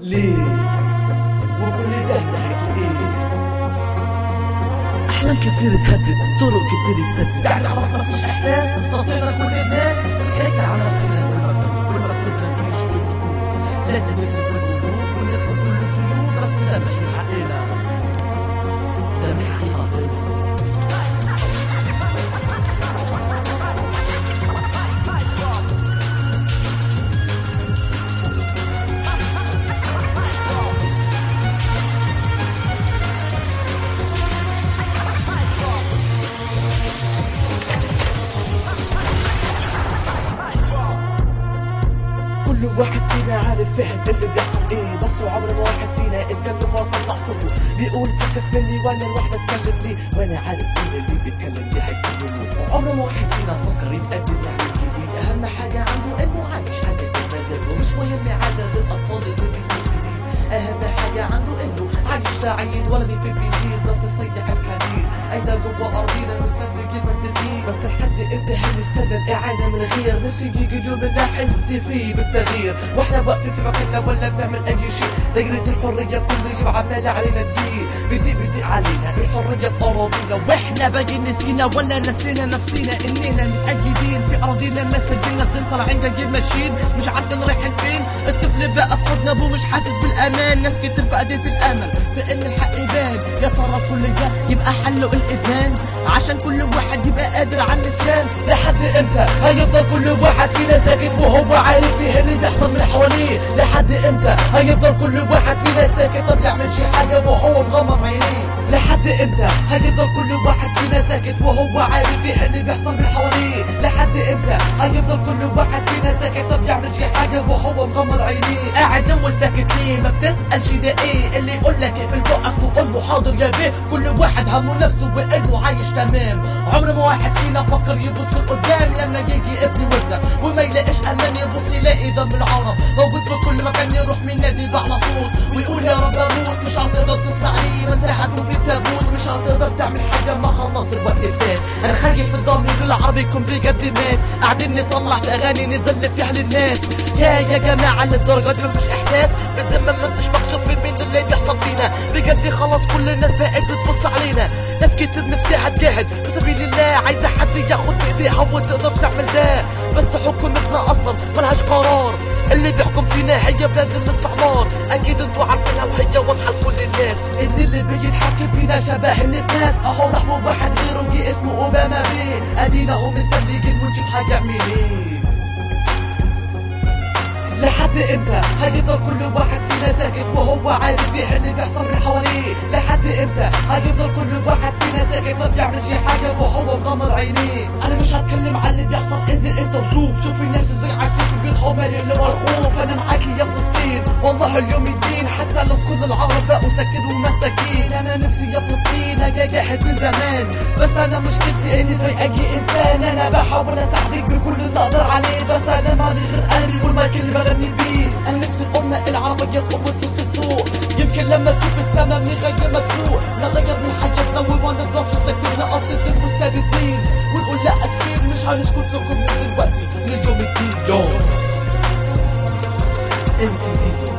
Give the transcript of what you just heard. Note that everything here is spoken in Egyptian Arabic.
ليه وكل ده نهايته ايه احلام كتير تهدد طرق كتير تسدد يعني خلاص ما فيش احساس استطيعنا كل الناس بنحكي على نفسنا في المكتب كل مكتوب ما فيش بالقلوب لازم نكتب كل القلوب ونغفر كل الذنوب بس ده مش من حقنا ده من حق ربنا كل واحد فينا عارف فهم اللي بيحصل ايه بس عمر ما واحد فينا اتكلم وطلع صوته بيقول فكك مني وانا لوحدي اتكلم ليه وانا عارف ان اللي بيتكلم ليه هيتكلم عمر ما واحد فينا فكر يتقدم يعمل جديد اهم حاجه عنده انه عايش حاجه بالمزاج ومش مهم عدد الاطفال اللي بيكون بيزيد اهم حاجه عنده انه عايش سعيد ولدي في بيزيد ضغط السيح الحديد ايضا جوا ارضينا مستني كلمه تدين بس لحد امتى هنستنى الاعاده من غير نفسي يجي يوم اللي احس فيه بالتغيير واحنا واقفين في مكاننا ولا بنعمل اي شيء دايرة الحريه كل يوم عماله علينا تضيق بتضيق بتضيق علينا الحريه في اراضينا واحنا باقي نسينا ولا نسينا نفسينا اننا متأيدين في ارضينا ما سجلنا الدين طالعين جايين ماشيين مش عارفين رايحين فين الطفل بقى في حضن ابوه مش حاسس بالامان ناس كتير فقدت الامل في ان الحق يبان يا ترى كل ده يبقى حله الادمان عشان كل واحد يبقى قادر على النسيان لحد امتى هيفضل كل واحد فينا ساكت وهو عارف ايه اللي بيحصل من حواليه لحد امتى هيفضل كل واحد فينا ساكت طب يعمل شي حاجه وهو مغمض عينيه لحد امتى هيفضل كل واحد فينا ساكت وهو عارف ايه اللي بيحصل من حواليه لحد امتى هيفضل كل واحد فينا ساكت طب يعمل شي حاجه وهو مغمض عينيه قاعد وساكت ليه ما بتسال شي ده ايه اللي يقول لك اقفل بقك وقول له حاضر يا بيه كل واحد همه نفسه وانه عايش تمام عمر ما واحد فينا فكر يبص لقدام لما يجي ابني وابنك وما يلاقيش امان يبص يلاقي دم العرب موجود في كل مكان يروح من نادي على صوت ويقول يا رب اموت مش هتقدر تسمع لي ما انت هتكون في التابوت مش هتقدر تعمل حاجه ما خلصت الوقت الفات انا خايف في الضمير بالعربي يكون بجد مات قاعدين نطلع في اغاني نتذل فيها للناس يا يا جماعه للدرجه دي مفيش احساس بالذمه ما انتش مكسوف في مين اللي بيحصل فينا بجد خلاص كل الناس بقت بتبص علينا ناس كتير نفسها تجاهد في سبيل الله عايزه حد ياخد بايديها وتقدر تعمل ده بس حكومتنا اصلا ملهاش قرار اللي بيحكم فينا هي بلاد الاستعمار اكيد انتوا عارفينها وهي واضحه لكل الناس ان اللي بيتحكم فينا شبه الناس ناس اهو رحمه واحد غيره جه اسمه اوباما بيه ادينا هو مستنيين ونشوف هيعمل ايه لحد امتى هيفضل كل واحد فينا ساكت وهو عارف ايه اللي بيحصل من حواليه لحد امتى هيفضل كل واحد فينا ساكت ما بيعمل شي حاجه وهو مغمض عينيه انا مش هتكلم عن اللي بيحصل انزل انت وشوف شوف الناس ازاي عايشين في بيوتهم مالي اللي الخوف انا معاكي يا فلسطين والله اليوم الدين حتى لو كل العرب بقوا ساكتين ومساكين انا نفسي يا فلسطين اجي جاهد من زمان بس انا مشكلتي اني زي اي انسان انا بحاول اساعدك بكل اللي اقدر عليه بس انا ماليش غير قلبي والمايك اللي بغني بيه انا نفسي الامه العربيه تقوم وتبص لفوق يمكن لما تشوف السما نغير مدفوع نغير من حياتنا وما نفضلش ساكتين قصة المستبدين ونقول لا اسفين مش هنسكت لكم من دلوقتي لليوم الدين يوم ام سي زيزو